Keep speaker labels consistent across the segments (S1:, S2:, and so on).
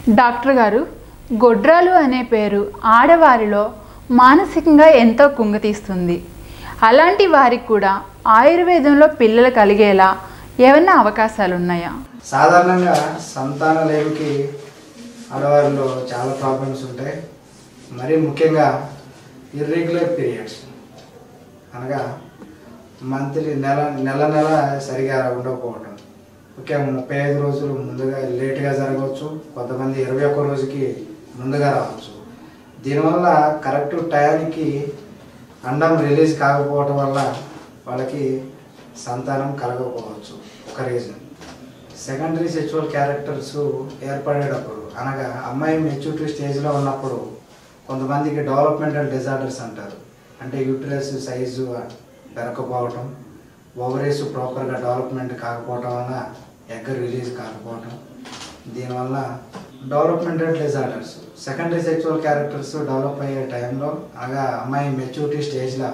S1: Doctor గారు గొడ్రాలు అనే పేరు ఆడవారిలో మానసికంగా ఎంతో కుంగతీస్తుంది అలాంటి వారికి కూడా ఆయుర్వేదంలో పిల్లలు కలిగేలా ఏమన్నా అవకాశాలు ఉన్నాయా
S2: సాధారణంగా సంతాన లేమికి ఆడవారిలో చాలా ప్రాబ్లమ్స్ ఉంటాయి మరీ ముఖ్యంగా ఇర్రెగ్యులర్ పీరియడ్స్ అనగా మంత్లీ నెల నెల నెల సరిగా ఉండకపోవటం ముఖ్యంగా ముప్పై ఐదు రోజులు ముందుగా లేట్గా జరగవచ్చు కొంతమంది ఇరవై ఒక్క రోజుకి ముందుగా రావచ్చు దీనివల్ల కరెక్ట్ టయానికి అండం రిలీజ్ కాకపోవటం వల్ల వాళ్ళకి సంతానం కలగకపోవచ్చు ఒక రీజన్ సెకండరీ సెక్చువల్ క్యారెక్టర్స్ ఏర్పడేటప్పుడు అనగా అమ్మాయి మెచ్యూరిటీ స్టేజ్లో ఉన్నప్పుడు కొంతమందికి డెవలప్మెంటల్ డిజార్డర్స్ అంటారు అంటే యూట్రస్ సైజు పెరగకపోవటం ఓవరీస్ ప్రాపర్గా డెవలప్మెంట్ కాకపోవటం వల్ల ఎగ్ రిలీజ్ కాకపోవటం దీనివల్ల developmental disorders secondary sexual characters develop అయ్యే టైంలో అనగా అమ్మాయి మెచ్యూరిటీ స్టేజ్లో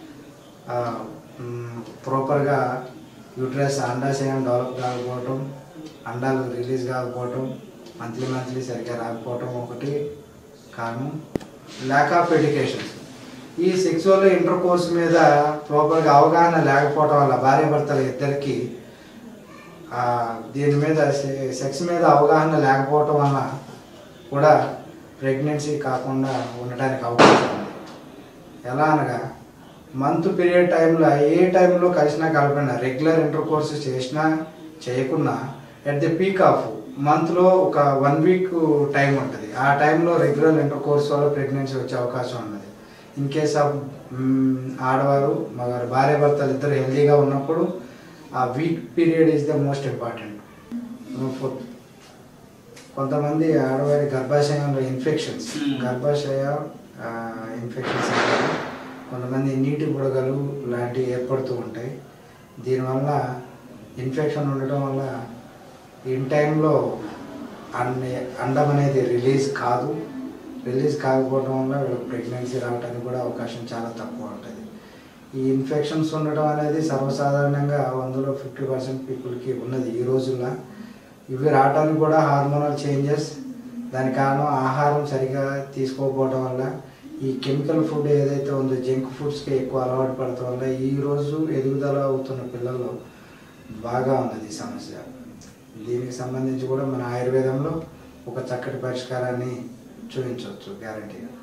S2: ప్రాపర్గా యూట్రస్ అండాశయం డెవలప్ కాకపోవటం అండాలు రిలీజ్ కాకపోవటం మంత్లీ మంత్లీ సరిగ్గా రాకపోవటం ఒకటి కారణం ల్యాక్ ఆఫ్ ఎడ్యుకేషన్ ఈ సెక్సువల్ ఇంటర్ కోర్స్ మీద ప్రాపర్గా అవగాహన లేకపోవటం వల్ల భార్య భర్తల ఇద్దరికి ఆ, దీని మీద సె- సెక్స్ మీద అవగాహన లేకపోవటం వల్ల కూడా ప్రెగ్నెన్సీ కాకుండా ఉండటానికి అవకాశం ఉంది ఎలా అనగా మంత్ పీరియడ్ టైంలో ఏ టైంలో కలిసినా కలపడినా రెగ్యులర్ ఇంటర్ కోర్స్ చేసినా చేయకున్నా ఎట్ ది పీక్ ఆఫ్ మంత్లో ఒక వన్ వీక్ టైం ఉంటుంది ఆ టైంలో రెగ్యులర్ ఇంటర్ కోర్స్ వల్ల ప్రెగ్నెన్సీ వచ్చే అవకాశం ఉన్నది ఇన్ కేస్ ఆఫ్ ఆడవారు మగారు భార్య భర్తలు ఇద్దరు హెల్తీగా ఉన్నప్పుడు ఆ week period is the most important fourth కొంతమంది ఆడవారి గర్భాశయంలో ఇన్ఫెక్షన్స్
S3: Hmm.
S2: గర్భాశయ ఇన్ఫెక్షన్స్ అంటారు కొంతమంది నీటి బుడగలు లాంటివి ఏర్పడుతూ ఉంటాయి దీనివల్ల ఇన్ఫెక్షన్ ఉండటం వల్ల ఇన్ టైంలో అన్ని అండం అనేది రిలీజ్ కాదు రిలీజ్ కాకపోవడం వల్ల వీళ్ళకి ప్రెగ్నెన్సీ రావడానికి కూడా అవకాశం చాలా తక్కువ ఉంటుంది ఈ ఇన్ఫెక్షన్స్ ఉండటం అనేది సర్వసాధారణంగా వందలో ఫిఫ్టీ పర్సెంట్ పీపుల్కి ఉన్నది ఈ రోజుల్లో ఇవి రావడానికి కూడా హార్మోనల్ చేంజెస్ దాని కారణం ఆహారం సరిగా తీసుకోకపోవడం వల్ల ఈ కెమికల్ ఫుడ్ ఏదైతే ఉందో జంక్ ఫుడ్స్కి ఎక్కువ అలవాటు పడటం వల్ల ఈ రోజు ఎదుగుదల అవుతున్న పిల్లల్లో బాగా ఉన్నది ఈ సమస్య దీనికి సంబంధించి కూడా మన ఆయుర్వేదంలో ఒక చక్కటి పరిష్కారాన్ని చూపించవచ్చు గ్యారంటీగా